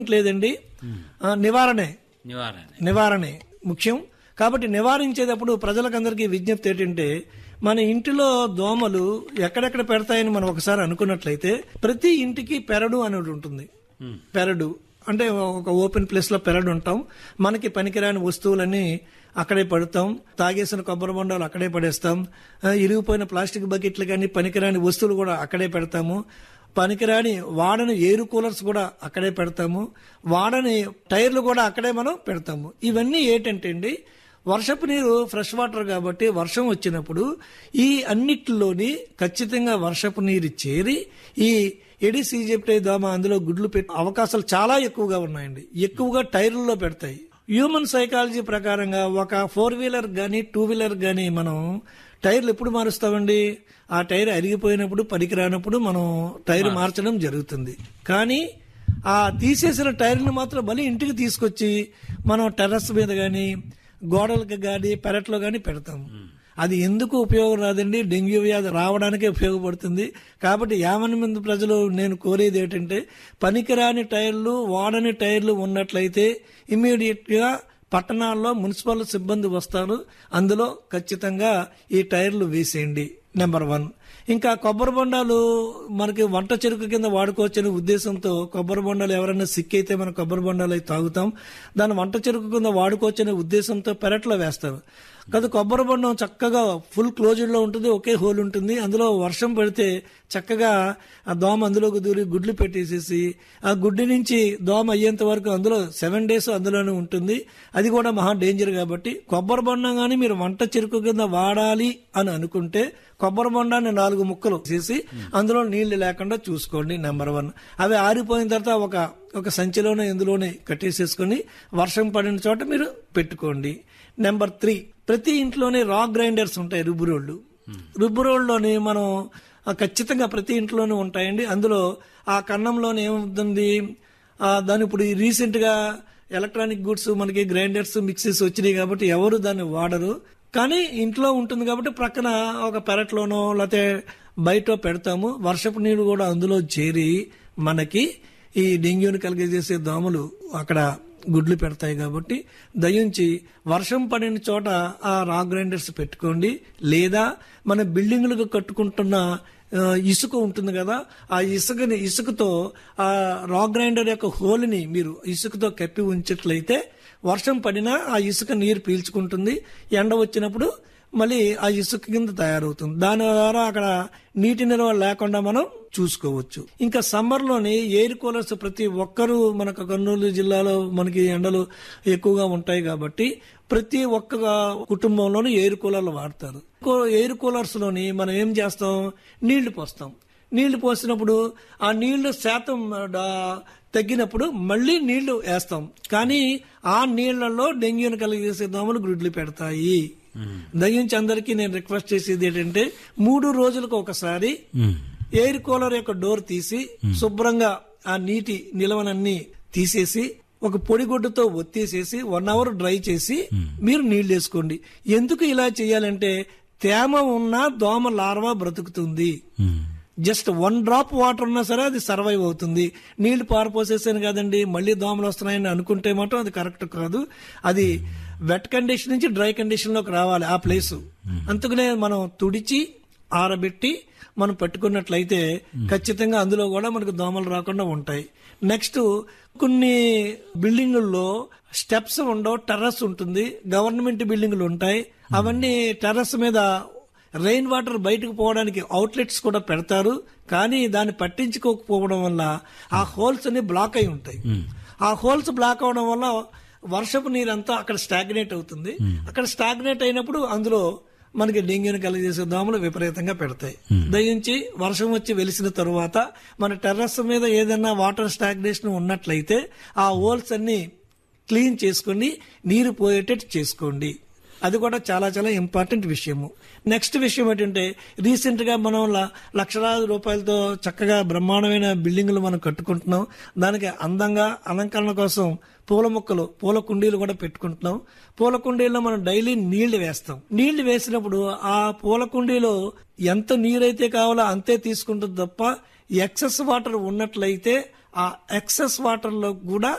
లేదండి ఆ, నివారణే నివారణ నివారణే ముఖ్యం కాబట్టి నివారించేటప్పుడు ప్రజలకందరికీ విజ్ఞప్తి ఏంటంటే మన ఇంటిలో దోమలు ఎక్కడెక్కడ పెడతాయని మనం ఒకసారి అనుకున్నట్లయితే ప్రతి ఇంటికి పెరడు అనేది ఉంటుంది పెరడు అంటే ఒక ఓపెన్ ప్లేస్ లో పెరడు ఉంటాం మనకి పనికిరాని వస్తువులన్నీ అక్కడే పడతాం తాగేసిన కొబ్బరి బొండాలు అక్కడే పడేస్తాం ఆ, ఇరిగిపోయిన ప్లాస్టిక్ బకెట్లు కానీ పనికిరాని వస్తువులు కూడా అక్కడే పెడతాము పనికిరాని వాడని ఎయిర్ కూలర్స్ కూడా అక్కడే పెడతాము వాడని టైర్లు కూడా అక్కడే మనం పెడతాము ఇవన్నీ ఏంటంటే అండి వర్షపు నీరు ఫ్రెష్ వాటర్ కాబట్టి వర్షం వచ్చినప్పుడు ఈ అన్నిటిలోని ఖచ్చితంగా వర్షపు నీరు చేరి ఈ ఎడిస్ ఈజిప్ట్ దోమ అందులో గుడ్లు పెట్టే అవకాశాలు చాలా ఎక్కువగా ఉన్నాయండి ఎక్కువగా టైర్లలో పెడతాయి హ్యూమన్ సైకాలజీ ప్రకారంగా ఒక ఫోర్ వీలర్ గానీ టూ వీలర్ గానీ మనం టైర్లు ఎప్పుడు మారుస్తామండి ఆ టైర్ అరిగిపోయినప్పుడు పనికి రానప్పుడు మనం టైర్ మార్చడం జరుగుతుంది కానీ ఆ తీసేసిన టైర్ని మాత్రం మళ్ళీ ఇంటికి తీసుకొచ్చి మనం టెర్రస్ మీద కానీ గోడలకు కానీ పెరట్లో కానీ పెడతాము అది ఎందుకు ఉపయోగం రాదండి డెంగ్యూ వ్యాధి రావడానికే ఉపయోగపడుతుంది కాబట్టి యాభై మంది ప్రజలు నేను కోరేది ఏంటంటే పనికిరాని టైర్లు వాడని టైర్లు ఉన్నట్లయితే ఇమీడియట్ గా పట్టణాల్లో మున్సిపల్ సిబ్బంది వస్తారు అందులో ఖచ్చితంగా ఈ టైర్లు వేసేయండి నెంబర్ వన్ ఇంకా కొబ్బరి బొండాలు మనకి వంట చెరుకు కింద వాడుకోవచ్చనే ఉద్దేశంతో కొబ్బరి బొండాలు ఎవరైనా సిక్ అయితే మనం కొబ్బరి బొండాలు అయి తాగుతాం దాన్ని వంట చెరుకు కింద వాడుకోవచ్చనే ఉద్దేశంతో పెరట్లో వేస్తారు కదా కొబ్బరి బొండం చక్కగా ఫుల్ క్లోజ్డ్ లో ఉంటుంది ఒకే హోల్ ఉంటుంది అందులో వర్షం పడితే చక్కగా ఆ దోమ అందులోకి దూరి గుడ్లు పెట్టేసేసి ఆ గుడ్డి నుంచి దోమ అయ్యేంత వరకు అందులో సెవెన్ డేస్ అందులోనే ఉంటుంది అది కూడా మహా డేంజర్ కాబట్టి కొబ్బరి బొండం కానీ మీరు వంట చెరుకు కింద వాడాలి అని అనుకుంటే కొబ్బరి బొండాన్ని నాలుగు ముక్కలు చేసి అందులో నీళ్లు లేకుండా చూసుకోండి నెంబర్ వన్ అవి ఆరిపోయిన తర్వాత ఒక ఒక సంచిలోనే ఇందులోనే కట్టేసేసుకొని వర్షం పడిన చోట మీరు పెట్టుకోండి నెంబర్ త్రీ ప్రతి ఇంట్లోనే రా గ్రైండర్స్ ఉంటాయి రుబ్బురోళ్ళు రుబ్బురోళ్ళలోని మనం ఆ, ఖచ్చితంగా ప్రతి ఇంట్లోనే ఉంటాయండి అందులో ఆ కన్నంలోనే ఏముంటుంది ఆ, దాని ఇప్పుడు రీసెంట్ గా ఎలక్ట్రానిక్ గుడ్స్ మనకి గ్రైండర్స్ మిక్సీస్ వచ్చినాయి కాబట్టి ఎవరు దాన్ని వాడరు కానీ ఇంట్లో ఉంటుంది కాబట్టి ప్రక్కన ఒక పెరట్లోనో లేకపోతే బయట పెడతాము వర్షపు నీరు కూడా అందులో చేరి మనకి ఈ డెంగ్యూని కలిగజేసే దోమలు అక్కడ గుడ్లు పెడతాయి కాబట్టి దయించి వర్షం పడిన చోట ఆ రా గ్రైండర్స్ పెట్టుకోండి లేదా మన బిల్డింగులకు కట్టుకుంటున్న ఆ, ఇసుక ఉంటుంది కదా ఆ ఇసుకని ఇసుకతో ఆ రా గ్రైండర్ యొక్క హోల్ని మీరు ఇసుకతో కప్పి ఉంచట్లయితే వర్షం పడినా ఆ ఇసుక నీరు పీల్చుకుంటుంది ఎండ వచ్చినప్పుడు మళ్ళీ ఆ ఇసుక కింద తయారవుతుంది దాని ద్వారా అక్కడ నీటి నిల్వ లేకుండా మనం చూసుకోవచ్చు ఇంకా సమ్మర్ లోని ఎయిర్ కూలర్స్ ప్రతి ఒక్కరూ మనకు కర్నూలు జిల్లాలో మనకి ఎండలు ఎక్కువగా ఉంటాయి కాబట్టి ప్రతి ఒక్క కుటుంబంలోనూ ఎయిర్ కూలర్లు వాడతారు కూ- ఎయిర్ కూలర్స్ లోని మనం ఏం చేస్తాం నీళ్లు పోస్తాం నీళ్లు పోసినప్పుడు ఆ నీళ్లు శాతం డా- తగ్గినప్పుడు మళ్ళీ నీళ్లు వేస్తాం కానీ ఆ నీళ్లలో డెంగ్యూని కలిగేసే దోమలు గుడ్లు పెడతాయి దయించి అందరికీ నేను రిక్వెస్ట్ చేసేది ఏంటంటే మూడు రోజులకు ఒకసారి ఎయిర్ కూలర్ యొక్క డోర్ తీసి శుభ్రంగా ఆ నీటి నిలవనన్ని తీసేసి ఒక పొడిగుడ్డతో ఒత్తేసేసి వన్ అవర్ డ్రై చేసి మీరు నీళ్లు వేసుకోండి ఎందుకు ఇలా చేయాలంటే తేమ ఉన్నా దోమ లార్వా బ్రతుకుతుంది జస్ట్ వన్ డ్రాప్ వాటర్ ఉన్నా సరే అది సర్వైవ్ అవుతుంది నీళ్లు పారిపోసేసాను కదండి మళ్ళీ దోమలు వస్తున్నాయని అనుకుంటే మాత్రం అది కరెక్ట్ కాదు అది వెట్ కండిషన్ నుంచి డ్రై కండిషన్ లోకి రావాలి ఆ ప్లేస్ అందుకనే మనం తుడిచి ఆరబెట్టి మనం పెట్టుకున్నట్లయితే ఖచ్చితంగా అందులో కూడా మనకు దోమలు రాకుండా ఉంటాయి నెక్స్ట్ కొన్ని బిల్డింగుల్లో స్టెప్స్ ఉండవు టెర్రస్ ఉంటుంది గవర్నమెంట్ బిల్డింగులు ఉంటాయి అవన్నీ టెర్రస్ మీద రెయిన్ వాటర్ బయటకు పోవడానికి అవుట్లెట్స్ కూడా పెడతారు కానీ దాన్ని పట్టించుకోకపోవడం వల్ల ఆ హోల్స్ అన్ని బ్లాక్ అయి ఉంటాయి ఆ హోల్స్ బ్లాక్ అవడం వల్ల వర్షపు నీరంతా అక్కడ స్టాగ్నేట్ అవుతుంది అక్కడ స్టాగ్నేట్ అయినప్పుడు అందులో మనకి డెంగ్యూని కలిగజేసే దోమలు విపరీతంగా పెడతాయి దయించి వర్షం వచ్చి వెలిసిన తరువాత మన టెర్రస్ మీద ఏదైనా వాటర్ స్టాగ్నేషన్ ఉన్నట్లయితే ఆ హోల్స్ అన్ని క్లీన్ చేసుకొని నీరు పోయేటట్టు చేసుకోండి అది కూడా చాలా చాలా ఇంపార్టెంట్ విషయము నెక్స్ట్ విషయం ఏంటంటే రీసెంట్ గా మనం ల- లక్షలాది రూపాయలతో చక్కగా బ్రహ్మాండమైన బిల్డింగులు మనం కట్టుకుంటున్నాం దానికి అందంగా అలంకరణ కోసం పూల మొక్కలు పూల కుండీలు కూడా పెట్టుకుంటున్నాం పూల కుండీల్లో మనం డైలీ నీళ్లు వేస్తాం నీళ్లు వేసినప్పుడు ఆ పూల కుండీలో ఎంత నీరైతే కావాలో అంతే తీసుకుంటుంది తప్ప ఎక్సెస్ వాటర్ ఉన్నట్లయితే ఆ ఎక్సెస్ వాటర్ లో కూడా